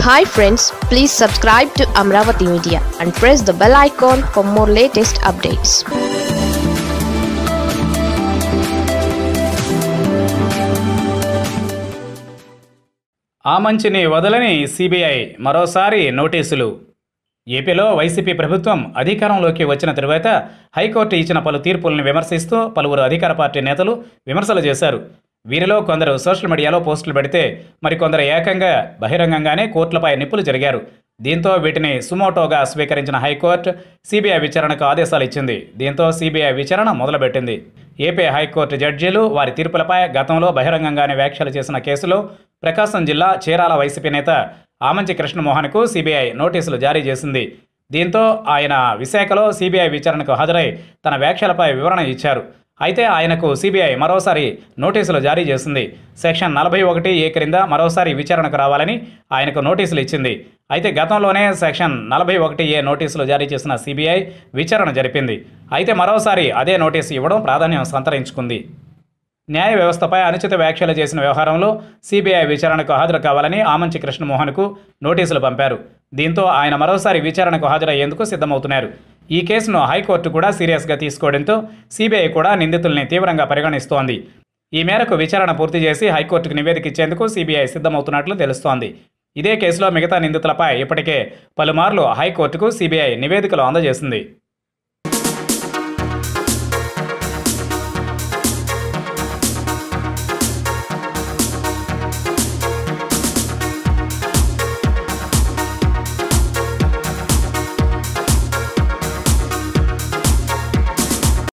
hi friends please subscribe to Amaravati media and press the bell icon for more latest updates ఆ మంచిని వదలని CBI మరోసారి నోటీసులు ఏపీలో వైసీపీ ప్రభుత్వం అధికారంలోకి వచ్చిన తరువాత హైకోర్టు ఇచ్చిన పలు తీర్పులను విమర్శిస్తూ పలువురు అధికార పార్టీ నేతలు విమర్శలు చేశారు వీరిలో కొందరు సోషల్ మీడియాలో పోస్టులు పెడితే మరికొందరు ఏకంగా బహిరంగంగానే కోర్టులపై నిప్పులు జరిగారు దీంతో వీటిని సుమోటోగా స్వీకరించిన హైకోర్టు సిబిఐ విచారణకు ఆదేశాలు ఇచ్చింది దీంతో సిబిఐ విచారణ మొదలుపెట్టింది ఏపీ హైకోర్టు జడ్జీలు వారి తీర్పులపై గతంలో బహిరంగంగానే వ్యాఖ్యలు చేసిన కేసులో ప్రకాశం జిల్లా చీరాల వైసీపీ నేత ఆమంచి కృష్ణమోహన్కు సిబిఐ నోటీసులు జారీ చేసింది దీంతో ఆయన విశాఖలో సిబిఐ విచారణకు హాజరై తన వ్యాఖ్యలపై వివరణ ఇచ్చారు అయితే ఆయనకు సిబిఐ మరోసారి నోటీసులు జారీ చేసింది సెక్షన్ నలభై ఒకటి ఏ క్రింద మరోసారి విచారణకు రావాలని ఆయనకు నోటీసులు ఇచ్చింది అయితే గతంలోనే సెక్షన్ నలభై ఒకటి ఏ నోటీసులు జారీ చేసిన సిబిఐ విచారణ జరిపింది అయితే మరోసారి అదే నోటీసు ఇవ్వడం ప్రాధాన్యం సంతరించుకుంది న్యాయ వ్యవస్థపై అనుచిత వ్యాఖ్యలు చేసిన వ్యవహారంలో సిబిఐ విచారణకు హాజరు కావాలని ఆమంచి కృష్ణమోహన్కు నోటీసులు పంపారు దీంతో ఆయన మరోసారి విచారణకు హాజరయ్యేందుకు సిద్ధమవుతున్నారు ఈ కేసును హైకోర్టు కూడా సీరియస్గా తీసుకోవడంతో సిబిఐ కూడా నిందితుల్ని తీవ్రంగా పరిగణిస్తోంది ఈ మేరకు విచారణ పూర్తి చేసి హైకోర్టుకు నివేదిక ఇచ్చేందుకు సిబిఐ సిద్ధమవుతున్నట్లు తెలుస్తోంది ఇదే కేసులో మిగతా నిందితులపై ఇప్పటికే పలుమార్లు హైకోర్టుకు సిబిఐ నివేదికలు అందజేసింది